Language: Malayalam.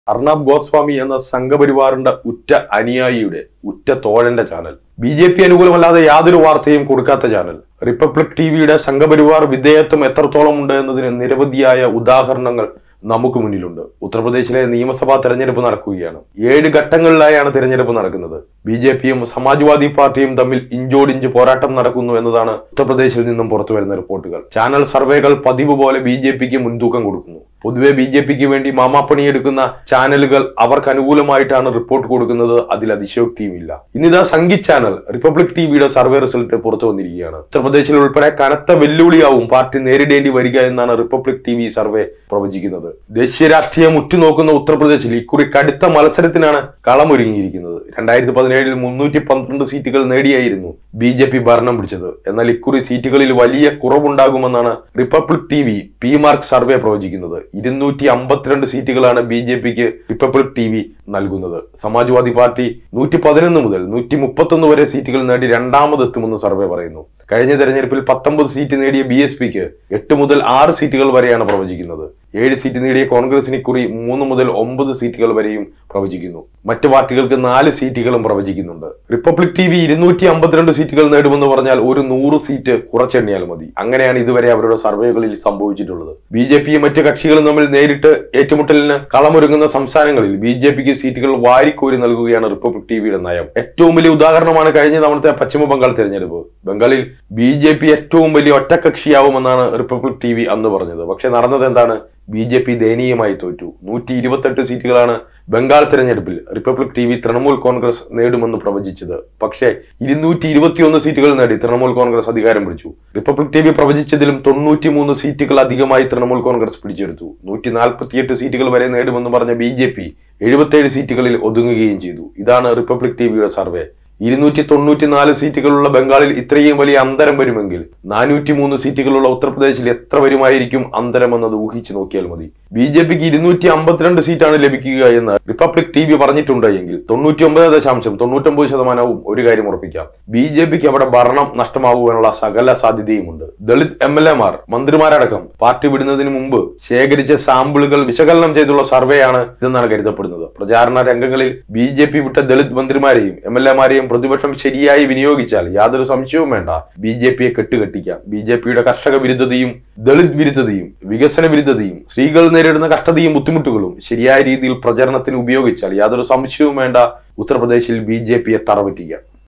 അർണബ് ഗോസ്വാമി എന്ന സംഘപരിവാറിന്റെ ഉറ്റ അനുയായിയുടെ ഉറ്റ തോഴന്റെ ചാനൽ ബി ജെ പി അനുകൂലമല്ലാതെ യാതൊരു വാർത്തയും കൊടുക്കാത്ത ചാനൽ റിപ്പബ്ലിക് ടിവിയുടെ സംഘപരിവാർ വിധേയത്വം എത്രത്തോളം ഉണ്ട് എന്നതിന് നിരവധിയായ ഉദാഹരണങ്ങൾ നമുക്ക് മുന്നിലുണ്ട് ഉത്തർപ്രദേശിലെ നിയമസഭാ തെരഞ്ഞെടുപ്പ് നടക്കുകയാണ് ഏഴ് ഘട്ടങ്ങളിലായാണ് തെരഞ്ഞെടുപ്പ് നടക്കുന്നത് ബി ജെ പിയും സമാജ്വാദി പാർട്ടിയും തമ്മിൽ ഇഞ്ചോടിഞ്ച് പോരാട്ടം നടക്കുന്നു എന്നതാണ് ഉത്തർപ്രദേശിൽ നിന്നും പുറത്തു വരുന്ന റിപ്പോർട്ടുകൾ ചാനൽ സർവേകൾ പതിവ് പോലെ ബി ജെ പിക്ക് മുൻതൂക്കം കൊടുക്കുന്നു പൊതുവെ ബി ജെ പിക്ക് വേണ്ടി മാമാപ്പണിയെടുക്കുന്ന ചാനലുകൾ അവർക്ക് അനുകൂലമായിട്ടാണ് റിപ്പോർട്ട് കൊടുക്കുന്നത് അതിൽ അതിശയോക്തിയുമില്ല ഇന്നിതാ സംഗീത് ചാനൽ റിപ്പബ്ലിക് ടിവിയുടെ സർവേ റിസൾട്ട് പുറത്തു വന്നിരിക്കുകയാണ് ഉത്തർപ്രദേശിൽ ഉൾപ്പെടെ കനത്ത വെല്ലുവിളിയാവും പാർട്ടി നേരിടേണ്ടി വരിക എന്നാണ് റിപ്പബ്ലിക് ടി വി സർവേ പ്രവചിക്കുന്നത് ദേശീയ രാഷ്ട്രീയം ഉറ്റുനോക്കുന്ന ഉത്തർപ്രദേശിൽ ഇക്കുറി കടുത്ത മത്സരത്തിനാണ് കളമൊരുങ്ങിയിരിക്കുന്നത് രണ്ടായിരത്തി പതിനേഴിൽ മുന്നൂറ്റി പന്ത്രണ്ട് സീറ്റുകൾ നേടിയായിരുന്നു ബി ജെ പി ഭരണം പിടിച്ചത് എന്നാൽ ഇക്കുറി സീറ്റുകളിൽ വലിയ കുറവുണ്ടാകുമെന്നാണ് Republic T V P Marq survey പ്രവചിക്കുന്നത് ഇരുന്നൂറ്റി അമ്പത്തിരണ്ട് സീറ്റുകളാണ് ബി ജെ പിക്ക് റിപ്പബ്ലിക് ടി വി നൽകുന്നത് സമാജ്വാദി പാർട്ടി നൂറ്റി പതിനൊന്ന് മുതൽ നൂറ്റി മുപ്പത്തൊന്ന് വരെ സീറ്റുകൾ നേടി രണ്ടാമതെത്തുമെന്ന് സർവേ പറയുന്നു കഴിഞ്ഞ തെരഞ്ഞെടുപ്പിൽ പത്തൊമ്പത് സീറ്റ് നേടിയ ബി എസ് പിക്ക് എട്ട് മുതൽ ആറ് സീറ്റുകൾ വരെയാണ് പ്രവചിക്കുന്നത് ഏഴ് സീറ്റ് നേടിയ കോൺഗ്രസിന് ഇക്കുറി മൂന്ന് മുതൽ ഒമ്പത് സീറ്റുകൾ വരെയും പ്രവചിക്കുന്നു മറ്റ് പാർട്ടികൾക്ക് നാല് സീറ്റുകളും പ്രവചിക്കുന്നുണ്ട് റിപ്പബ്ലിക് ടി വി ഇരുന്നൂറ്റി അമ്പത്തിരണ്ട് സീറ്റുകൾ നേടുമെന്ന് പറഞ്ഞാൽ ഒരു നൂറ് സീറ്റ് കുറച്ചെണ്ണിയാൽ മതി അങ്ങനെയാണ് ഇതുവരെ അവരുടെ സർവേകളിൽ സംഭവിച്ചിട്ടുള്ളത് ബി ജെ പിയും മറ്റ് കക്ഷികളും തമ്മിൽ നേരിട്ട് ഏറ്റുമുട്ടലിന് കളമൊരുങ്ങുന്ന സംസ്ഥാനങ്ങളിൽ ബി ജെ പിക്ക് സീറ്റുകൾ വാരിക്കോരി നൽകുകയാണ് റിപ്പബ്ലിക് ടിവിയുടെ നയം ഏറ്റവും വലിയ ഉദാഹരണമാണ് കഴിഞ്ഞ തവണത്തെ പശ്ചിമ ബംഗാൾ തെരഞ്ഞെടുപ്പ് ബംഗാളിൽ ബി ജെ പി ഏറ്റവും വലിയ ഒറ്റക്കക്ഷിയാവുമെന്നാണ് റിപ്പബ്ലിക് ടി വി അന്ന് പറഞ്ഞത് പക്ഷെ നടന്നത് എന്താണ് ബി ജെ പി ദയനീയമായി തോറ്റു നൂറ്റി ഇരുപത്തെട്ട് സീറ്റുകളാണ് ബംഗാൾ തെരഞ്ഞെടുപ്പിൽ Republic T V Trinamool Congress നേടുമെന്ന് പ്രവചിച്ചത് പക്ഷേ ഇരുന്നൂറ്റി ഇരുപത്തിയൊന്ന് സീറ്റുകൾ നേടി തൃണമൂൽ കോൺഗ്രസ് അധികാരം പിടിച്ചു റിപ്പബ്ലിക് ടി വി പ്രവചിച്ചതിലും തൊണ്ണൂറ്റി മൂന്ന് സീറ്റുകൾ അധികമായി തൃണമൂൽ കോൺഗ്രസ് പിടിച്ചെടുത്തു നൂറ്റി നാൽപ്പത്തിയെട്ട് സീറ്റുകൾ വരെ നേടുമെന്ന് പറഞ്ഞ ബി ജെ പി എഴുപത്തേഴ് സീറ്റുകളിൽ ഒതുങ്ങുകയും ചെയ്തു ഇതാണ് റിപ്പബ്ലിക് ടി വിയുടെ സർവേ ഇരുന്നൂറ്റി തൊണ്ണൂറ്റി നാല് സീറ്റുകളുള്ള ബംഗാളിൽ ഇത്രയും വലിയ അന്തരം വരുമെങ്കിൽ നാനൂറ്റി മൂന്ന് സീറ്റുകളുള്ള ഉത്തർപ്രദേശിൽ എത്ര വരുമായിരിക്കും അന്തരം എന്നത് ഊഹിച്ചു നോക്കിയാൽ മതി ബി ജെ പിക്ക് ഇരുന്നൂറ്റി അമ്പത്തിരണ്ട് സീറ്റാണ് ലഭിക്കുക എന്ന് റിപ്പബ്ലിക് ടി വി പറഞ്ഞിട്ടുണ്ട് എങ്കിൽ തൊണ്ണൂറ്റി ഒമ്പത് ദശാംശം തൊണ്ണൂറ്റൊമ്പത് ശതമാനവും ഒരു കാര്യം ഉറപ്പിക്കാം ബി ജെ പിക്ക് അവിടെ ഭരണം നഷ്ടമാകുവാനുള്ള സകല സാധ്യതയുമുണ്ട് ദളിത് എം എൽ എമാർ മന്ത്രിമാരടക്കം പാർട്ടി വിടുന്നതിന് മുമ്പ് ശേഖരിച്ച സാമ്പിളുകൾ വിശകലനം ചെയ്തുള്ള സർവേയാണ് ഇതെന്നാണ് കരുതപ്പെടുന്നത് പ്രചാരണ രംഗങ്ങളിൽ ബി ജെ പി വിട്ട ദളിത് മന്ത്രിമാരെയും എം എൽ എമാരെയും പ്രതിപക്ഷം ശരിയായി വിനിയോഗിച്ചാൽ യാതൊരു സംശയവും വേണ്ട ബി ജെ പിയെ കെട്ടുകെട്ടിക്കാം ബി ജെ പിയുടെ കർഷക വിരുദ്ധതയും ദളിത് വിരുദ്ധതയും വികസന വിരുദ്ധതയും സ്ത്രീകൾ നേരിടുന്ന കഷ്ടതയും ബുദ്ധിമുട്ടുകളും ശരിയായ രീതിയിൽ പ്രചരണത്തിന് ഉപയോഗിച്ചാൽ യാതൊരു സംശയവും വേണ്ട ഉത്തർപ്രദേശിൽ ബി ജെ പിയെ തറപറ്റിക്കാം